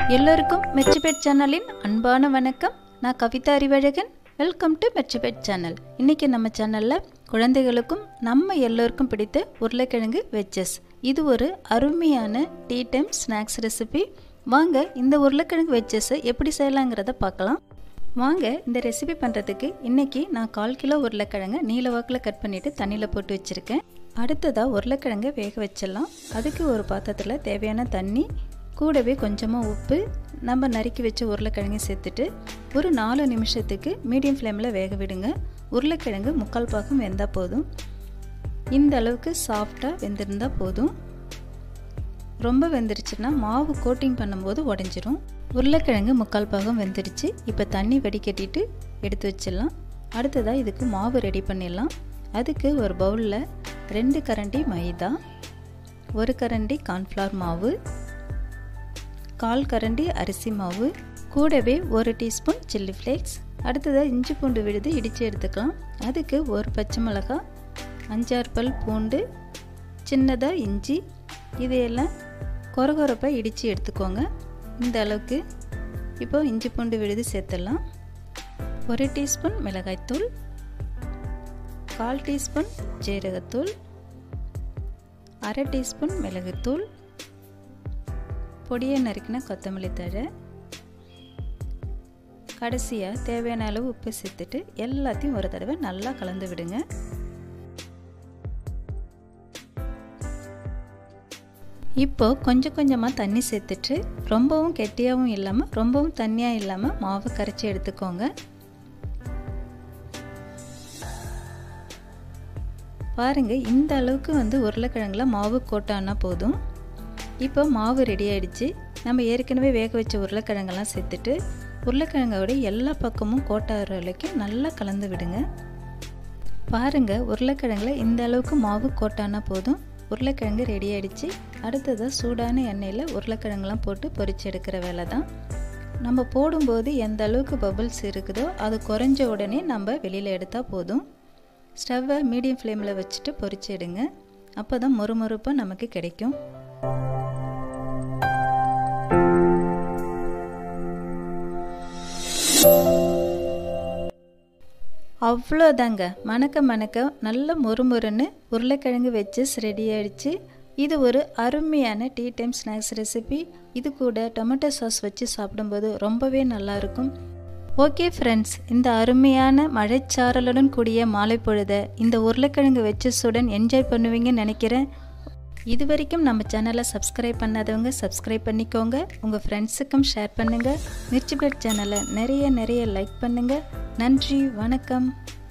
எல்லோருக்கும் மெர்ச்சிபேட் சேனலின் அன்பான வணக்கம் நான் கவிதா அறிவழகன் வெல்கம் டு மெர்ச்சிபேட் சேனல் இன்றைக்கி நம்ம சேனலில் குழந்தைகளுக்கும் நம்ம எல்லோருக்கும் பிடித்த உருளைக்கிழங்கு வெஜ்ஜஸ் இது ஒரு அருமையான டீ டைம் ஸ்நாக்ஸ் ரெசிபி வாங்க இந்த உருளைக்கிழங்கு வெஜ்ஜஸை எப்படி செய்யலாங்கிறத பார்க்கலாம் வாங்க இந்த ரெசிபி பண்ணுறதுக்கு இன்றைக்கி நான் கால் கிலோ உருளைக்கிழங்கை நீல வாக்கில் கட் பண்ணிவிட்டு தண்ணியில் போட்டு வச்சுருக்கேன் அடுத்ததாக உருளைக்கிழங்கை வேக வச்சிடலாம் அதுக்கு ஒரு பாத்திரத்தில் தேவையான தண்ணி கூடவே கொஞ்சமாக உப்பு நம்ம நறுக்கி வச்ச உருளைக்கிழங்கு சேர்த்துட்டு ஒரு நாலு நிமிஷத்துக்கு மீடியம் ஃப்ளேமில் வேக விடுங்க உருளைக்கிழங்கு முக்கால் பாகம் வெந்தால் போதும் இந்த அளவுக்கு சாஃப்டாக வெந்திருந்தால் போதும் ரொம்ப வெந்துருச்சுன்னா மாவு கோட்டிங் பண்ணும்போது உடஞ்சிரும் உருளைக்கிழங்கு முக்கால் பாகம் வெந்துருச்சு இப்போ தண்ணி வடிகட்டிட்டு எடுத்து வச்சிடலாம் அடுத்ததாக இதுக்கு மாவு ரெடி பண்ணிடலாம் அதுக்கு ஒரு பவுலில் ரெண்டு கரண்டி மைதா ஒரு கரண்டி கார்ன்ஃப்ளவர் மாவு கால் கரண்டி அரிசி மாவு கூடவே ஒரு டீஸ்பூன் சில்லி ஃப்ளேக்ஸ் அடுத்ததாக இஞ்சி பூண்டு விழுது இடித்து எடுத்துக்கலாம் அதுக்கு ஒரு பச்சை மிளகாய் அஞ்சாறு பல் பூண்டு சின்னதாக இஞ்சி இதையெல்லாம் கொரகொரப்பாக இடித்து எடுத்துக்கோங்க இந்த அளவுக்கு இப்போ இஞ்சி பூண்டு விழுது சேர்த்துடலாம் ஒரு டீஸ்பூன் மிளகாய்த்தூள் கால் டீஸ்பூன் ஜீரகத்தூள் அரை டீஸ்பூன் மிளகுத்தூள் பொடியை நறுக்கின கொத்தமல்லி தழை கடைசியாக தேவையான அளவு உப்பு சேர்த்துட்டு எல்லாத்தையும் ஒரு தடவை நல்லா கலந்து விடுங்க இப்போ கொஞ்சம் கொஞ்சமாக தண்ணி சேர்த்துட்டு ரொம்பவும் கெட்டியாகவும் இல்லாமல் ரொம்பவும் தண்ணியாக இல்லாமல் மாவு கரைச்சி எடுத்துக்கோங்க பாருங்கள் இந்த அளவுக்கு வந்து உருளைக்கிழங்குல மாவு கோட்டானா போதும் இப்போ மாவு ரெடி ஆகிடுச்சு நம்ம ஏற்கனவே வேக வச்ச உருளைக்கிழங்கெல்லாம் சேர்த்துட்டு உருளைக்கிழங்கோட எல்லா பக்கமும் கோட்டாகிற வரைக்கும் நல்லா கலந்து விடுங்க பாருங்கள் உருளைக்கிழங்குல இந்த அளவுக்கு மாவு கோட்டானா போதும் உருளைக்கிழங்கு ரெடி ஆகிடுச்சு அடுத்ததாக சூடான எண்ணெயில் உருளைக்கிழங்குலாம் போட்டு பொரிச்சு எடுக்கிற வேலை தான் நம்ம போடும்போது எந்த அளவுக்கு பபுள்ஸ் இருக்குதோ அது குறைஞ்ச உடனே நம்ம வெளியில் எடுத்தால் போதும் ஸ்டவ்வை மீடியம் ஃப்ளேமில் வச்சுட்டு பொரிச்சு எடுங்க அப்போ தான் மொறுமொறுப்பாக நமக்கு கிடைக்கும் அவ்வளோதாங்க மணக்க மணக்க நல்ல மொறுமொறுன்னு உருளைக்கிழங்கு வச்சு ரெடி ஆகிடுச்சு இது ஒரு அருமையான டீ டைம் ஸ்நாக்ஸ் ரெசிபி இது கூட டொமேட்டோ சாஸ் வச்சு சாப்பிடும்போது ரொம்பவே நல்லாயிருக்கும் ஓகே ஃப்ரெண்ட்ஸ் இந்த அருமையான மழைச்சாரலுடன் கூடிய மாலை பொழுத இந்த உருளைக்கிழங்கு வச்சு சுடன் என்ஜாய் பண்ணுவீங்கன்னு நினைக்கிறேன் இது வரைக்கும் நம்ம சேனலை சப்ஸ்கிரைப் பண்ணாதவங்க சப்ஸ்கிரைப் பண்ணிக்கோங்க உங்கள் ஃப்ரெண்ட்ஸுக்கும் ஷேர் பண்ணுங்கள் மிர்ச்சி பிளட் சேனலை நிறைய நிறைய லைக் பண்ணுங்கள் நன்றி வணக்கம்